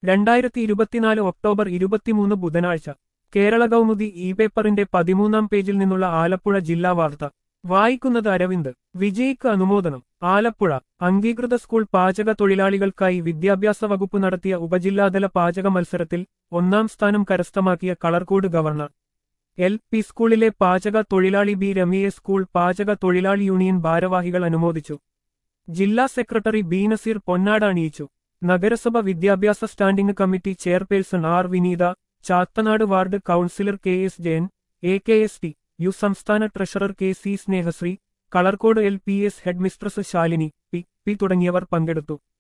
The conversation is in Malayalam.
രണ്ടായിരത്തി ഇരുപത്തിനാല് ഒക്ടോബർ ഇരുപത്തിമൂന്ന് ബുധനാഴ്ച കേരള കൗമുദി ഇ പേപ്പറിന്റെ പതിമൂന്നാം പേജിൽ നിന്നുള്ള ആലപ്പുഴ ജില്ലാ വാർത്ത വായിക്കുന്നത് അരവിന്ദ് വിജയിക്ക് അനുമോദനം ആലപ്പുഴ അംഗീകൃത സ്കൂൾ പാചക തൊഴിലാളികൾക്കായി വിദ്യാഭ്യാസ വകുപ്പ് നടത്തിയ ഉപജില്ലാതല പാചക മത്സരത്തിൽ ഒന്നാം സ്ഥാനം കരസ്ഥമാക്കിയ കളർകോട് ഗവർണർ എൽ പി സ്കൂളിലെ പാചക തൊഴിലാളി ബി രമിയെ സ്കൂൾ പാചക തൊഴിലാളി യൂണിയൻ ഭാരവാഹികൾ അനുമോദിച്ചു ജില്ലാ സെക്രട്ടറി ബി നസീർ പൊന്നാട അണിയിച്ചു നഗരസഭ വിദ്യാഭ്യാസ standing committee chairperson R Vineetha Chathanad ward councillor K S Jayan A K S T U സംസ്ഥാന treasurer K C Snehasree Kalarcode L P S headmistress Shalini P P തുടങ്ങിയവർ പങ്കെടുത്തു